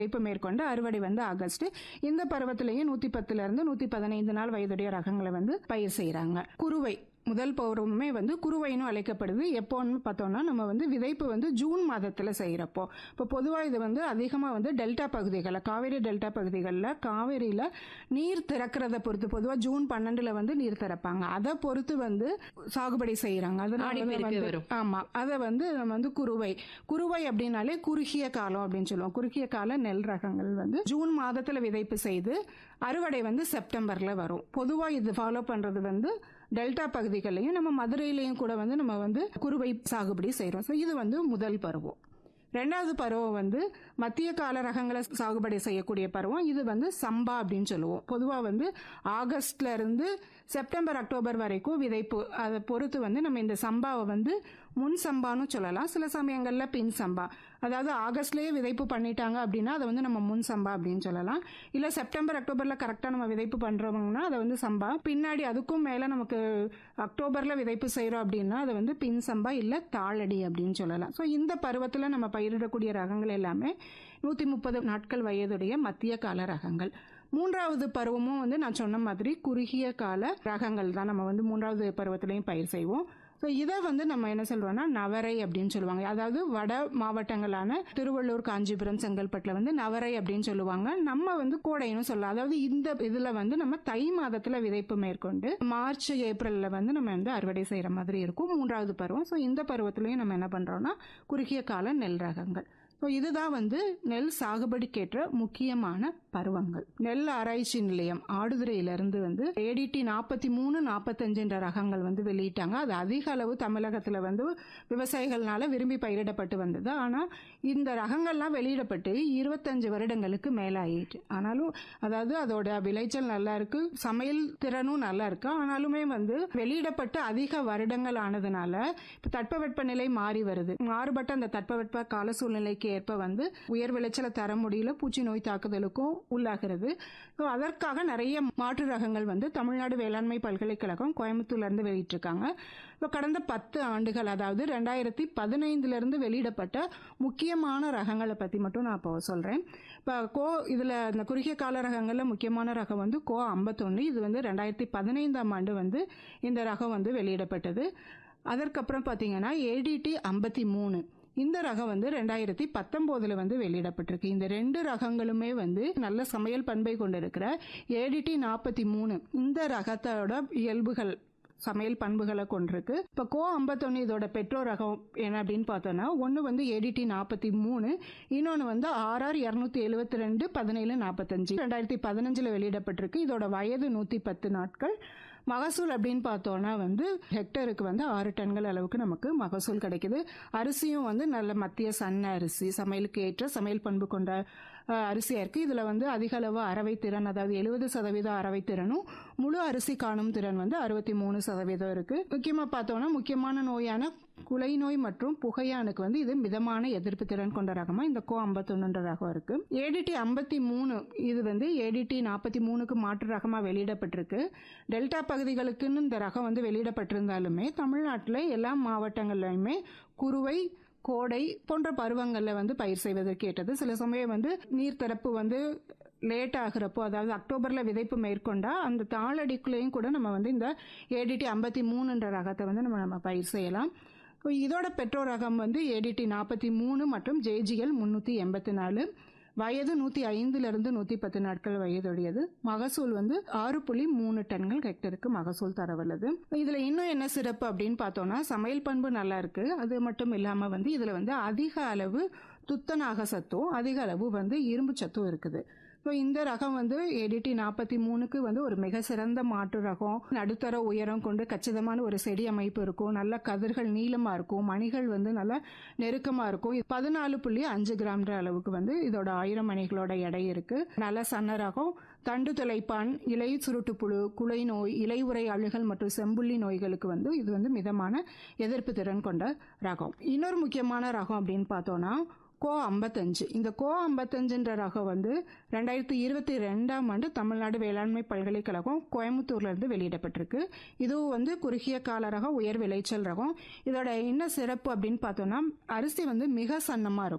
இப்போ மேற்கொண்டு அறுவடை வந்து ஆகஸ்ட் இந்த பருவத்திலேயே நூத்தி பத்துல இருந்து நூத்தி பதினைந்து நாள் வயதுடைய ரகங்களை வந்து பயிர் செய்யறாங்க குருவை முதல் பருவமே வந்து குருவைன்னு அழைக்கப்படுது எப்போன்னு பார்த்தோம்னா நம்ம வந்து விதைப்பு வந்து ஜூன் மாதத்துல செய்யறப்போ இப்போ பொதுவாக இது வந்து அதிகமாக வந்து டெல்டா பகுதிகளில் காவேரி டெல்டா பகுதிகளில் காவேரியில் நீர் திறக்கிறத பொறுத்து பொதுவாக ஜூன் பன்னெண்டுல வந்து நீர் திறப்பாங்க அதை பொறுத்து வந்து சாகுபடி செய்யறாங்க அதனால ஆடிப்பெருக்கு வந்து வரும். ஆமா அதை வந்து நம்ம வந்து குருவை குருவை அப்படின்னாலே குறுகிய காலம் அப்படின்னு சொல்லுவோம் குறுகிய கால நெல் ரகங்கள் வந்து ஜூன் மாதத்துல விதைப்பு செய்து அறுவடை வந்து செப்டம்பர்ல வரும் பொதுவா இது ஃபாலோ பண்றது வந்து டெல்டா பகுதிகளையும் நம்ம மதுரையிலையும் கூட வந்து நம்ம வந்து குருவை சாகுபடி செய்றோம் ஸோ இது வந்து முதல் பருவம் ரெண்டாவது பருவம் வந்து மத்திய கால ரகங்களை சாகுபடி செய்யக்கூடிய பருவம் இது வந்து சம்பா அப்படின்னு சொல்லுவோம் பொதுவாக வந்து ஆகஸ்ட்ல இருந்து செப்டம்பர் அக்டோபர் வரைக்கும் விதைப்பு அதை பொறுத்து வந்து நம்ம இந்த சம்பாவை வந்து முன் சம்பான்னு சொல்லலாம் சில சமயங்கள்ல பின் சம்பா அதாவது ஆகஸ்ட்லயே விதைப்பு பண்ணிட்டாங்க அப்படின்னா அதை வந்து நம்ம முன் சம்பா அப்படின்னு சொல்லலாம் இல்ல செப்டம்பர் அக்டோபர்ல கரெக்டா நம்ம விதைப்பு பண்றோம்னா அதை வந்து சம்பா பின்னாடி அதுக்கும் மேல நமக்கு அக்டோபர்ல விதைப்பு செய்றோம் அப்படின்னா அதை வந்து பின் சம்பா இல்ல தாளடி அப்படின்னு சொல்லலாம் ஸோ இந்த பருவத்துல நம்ம பயிரிடக்கூடிய ரகங்கள் எல்லாமே நூத்தி முப்பது நாட்கள் வயதுடைய மத்திய கால ரகங்கள் மூன்றாவது பருவமும் வந்து நான் சொன்ன மாதிரி குறுகிய கால ரகங்கள் தான் நம்ம வந்து மூன்றாவது பருவத்திலையும் பயிர் செய்வோம் ஸோ இதை வந்து நம்ம என்ன சொல்றோம்னா நவரை அப்படின்னு சொல்லுவாங்க அதாவது வட மாவட்டங்களான திருவள்ளூர் காஞ்சிபுரம் செங்கல்பட்டுல வந்து நவரை அப்படின்னு சொல்லுவாங்க நம்ம வந்து கோடைன்னு சொல்லலாம் அதாவது இந்த இதுல வந்து நம்ம தை மாதத்துல விதைப்பு மேற்கொண்டு மார்ச் ஏப்ரல்ல வந்து நம்ம வந்து அறுவடை செய்யற மாதிரி இருக்கும் மூன்றாவது பருவம் ஸோ இந்த பருவத்திலையும் நம்ம என்ன பண்றோம்னா குறுகிய கால நெல் ரகங்கள் ஸோ இதுதான் வந்து நெல் சாகுபடிக்கேற்ற முக்கியமான பருவங்கள் நெல் ஆராய்ச்சி நிலையம் ஆடுதுறையிலிருந்து வந்து ஏடிடி நாற்பத்தி மூணு நாற்பத்தஞ்சுன்ற ரகங்கள் வந்து வெளியிட்டாங்க அது அதிக அளவு தமிழகத்தில் வந்து விவசாயிகள்னால விரும்பி பயிரிடப்பட்டு வந்தது ஆனால் இந்த ரகங்கள்லாம் வெளியிடப்பட்டு இருபத்தஞ்சு வருடங்களுக்கு மேலாயிட்டு ஆனாலும் அதாவது அதோட விளைச்சல் நல்லா இருக்கு சமையல் திறனும் நல்லா இருக்கு ஆனாலுமே வந்து வெளியிடப்பட்டு அதிக வருடங்கள் ஆனதுனால இப்போ தட்பவெட்ப நிலை மாறி வருது மாறுபட்ட அந்த தட்பவெட்ப கால சூழ்நிலைக்கு ஏற்ப வந்து உயர் விளைச்சலை தர முடியல பூச்சி நோய் தாக்குதலுக்கும் உள்ளாகிறது ஸோ அதற்காக நிறைய மாற்று ரகங்கள் வந்து தமிழ்நாடு வேளாண்மை பல்கலைக்கழகம் கோயம்புத்தூர்ல இருந்து வெளியிட்டிருக்காங்க இப்போ கடந்த பத்து ஆண்டுகள் அதாவது ரெண்டாயிரத்தி பதினைந்துல இருந்து வெளியிடப்பட்ட முக்கியமான ரகங்களை பத்தி மட்டும் நான் இப்போ சொல்றேன் இப்போ கோ இதுல இந்த குறுகிய கால ரகங்கள்ல முக்கியமான ரகம் வந்து கோ ஐம்பத்தொன்னு இது வந்து ரெண்டாயிரத்தி பதினைந்தாம் ஆண்டு வந்து இந்த ரகம் வந்து வெளியிடப்பட்டது அதற்கப்புறம் பார்த்தீங்கன்னா ஏடிடி ஐம்பத்தி மூணு இந்த ரகம் வந்து ரெண்டாயிரத்தி பத்தொன்பதுல வந்து வெளியிடப்பட்டிருக்கு இந்த ரெண்டு ரகங்களுமே வந்து நல்ல சமையல் பண்பை கொண்டிருக்கிற ஏடிடி நாற்பத்தி மூணு இந்த ரகத்தோட இயல்புகள் சமையல் பண்புகளை கொண்டிருக்கு இப்போ கோ ஐம்பத்தொன்னு இதோட பெட்ரோல் ரகம் என்ன அப்படின்னு பார்த்தோன்னா ஒன்று வந்து ஏடிடி நாற்பத்தி மூணு இன்னொன்று வந்து ஆர்ஆர் இரநூத்தி எழுபத்தி ரெண்டு பதினேழு நாற்பத்தஞ்சு ரெண்டாயிரத்தி பதினஞ்சில் வெளியிடப்பட்டிருக்கு இதோட வயது நூற்றி பத்து நாட்கள் மகசூல் அப்படின்னு பார்த்தோன்னா வந்து ஹெக்டருக்கு வந்து ஆறு டன்கள் அளவுக்கு நமக்கு மகசூல் கிடைக்குது அரிசியும் வந்து நல்ல மத்திய சன்ன அரிசி சமையலுக்கு ஏற்ற சமையல் பண்பு கொண்ட அஹ், அரிசியா இருக்கு இதுல வந்து அதிக அளவு அரவை திறன் அதாவது எழுபது சதவீத அரவை திறனும் முழு அரிசி காணும் திறன் வந்து அறுபத்தி மூணு சதவீதம் இருக்கு முக்கியமா பார்த்தோம்னா முக்கியமான நோயான குலை நோய் மற்றும் புகையானுக்கு வந்து இது மிதமான எதிர்ப்பு திறன் கொண்ட ரகமா இந்த கோ ஐம்பத்தொன்னுன்ற ரகம் இருக்கு ஏடிடி ஐம்பத்தி மூணு இது வந்து ஏடிடி நாற்பத்தி மூணுக்கு மாற்று ரகமா வெளியிடப்பட்டிருக்கு டெல்டா பகுதிகளுக்குன்னு இந்த ரகம் வந்து வெளியிடப்பட்டிருந்தாலுமே தமிழ்நாட்டில் எல்லா மாவட்டங்கள்லையுமே குறுவை கோடை போன்ற பருவங்களில் வந்து பயிர் செய்வதற்கு ஏற்றது சில சமயம் வந்து நீர் திறப்பு வந்து லேட் ஆகுறப்போ அதாவது அக்டோபர்ல விதைப்பு மேற்கொண்டா அந்த தாளடிக்குள்ளேயும் கூட நம்ம வந்து இந்த ஏடிடி ஐம்பத்தி மூணுன்ற ரகத்தை வந்து நம்ம நம்ம பயிர் செய்யலாம் இப்போ இதோட பெட்ரோல் ரகம் வந்து ஏடிடி நாற்பத்தி மூணு மற்றும் ஜேஜிஎல் முன்னூற்றி எண்பத்தி நாலு வயது நூற்றி ஐந்துலேருந்து நூற்றி பத்து நாட்கள் வயதுடையது மகசூல் வந்து ஆறு புள்ளி மூணு டன்கள் ஹெக்டருக்கு மகசூல் தரவல்லது இதில் இன்னும் என்ன சிறப்பு அப்படின்னு பார்த்தோம்னா சமையல் பண்பு நல்லா இருக்கு அது மட்டும் இல்லாமல் வந்து இதில் வந்து அதிக அளவு துத்தநாக சத்தும் அதிக அளவு வந்து இரும்பு சத்தும் இருக்குது ஸோ இந்த ரகம் வந்து ஏடிடி நாற்பத்தி மூணுக்கு வந்து ஒரு மிக சிறந்த மாற்று ரகம் நடுத்தர உயரம் கொண்டு கச்சிதமான ஒரு செடி அமைப்பு இருக்கும் நல்ல கதிர்கள் நீளமா இருக்கும் மணிகள் வந்து நல்ல நெருக்கமா இருக்கும் பதினாலு புள்ளி அஞ்சு கிராம்ன்ற அளவுக்கு வந்து இதோட ஆயிரம் மணிகளோட எடை இருக்கு நல்ல சன்ன ரகம் தண்டு துளைப்பான் இலை சுருட்டு புழு குலை நோய் இலை உறை அழுகல் மற்றும் செம்புள்ளி நோய்களுக்கு வந்து இது வந்து மிதமான எதிர்ப்பு திறன் கொண்ட ரகம் இன்னொரு முக்கியமான ரகம் அப்படின்னு பார்த்தோம்னா கோ ஐம்பத்தஞ்சு இந்த கோ ஐம்பத்தஞ்சுன்ற ரகம் வந்து ரெண்டாயிரத்தி இருபத்தி ரெண்டாம் ஆண்டு தமிழ்நாடு வேளாண்மை பல்கலைக்கழகம் கோயம்புத்தூர்ல இருந்து வெளியிடப்பட்டிருக்கு இதுவும் வந்து குறுகிய கால ரகம் உயர் விளைச்சல் ரகம் இதோட என்ன சிறப்பு அப்படின்னு பார்த்தோம்னா அரிசி வந்து மிக சன்னமா இருக்கும்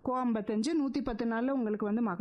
கோ ஐம்பத்தஞ்சு நூற்றி பத்து நாளில் உங்களுக்கு வந்து மக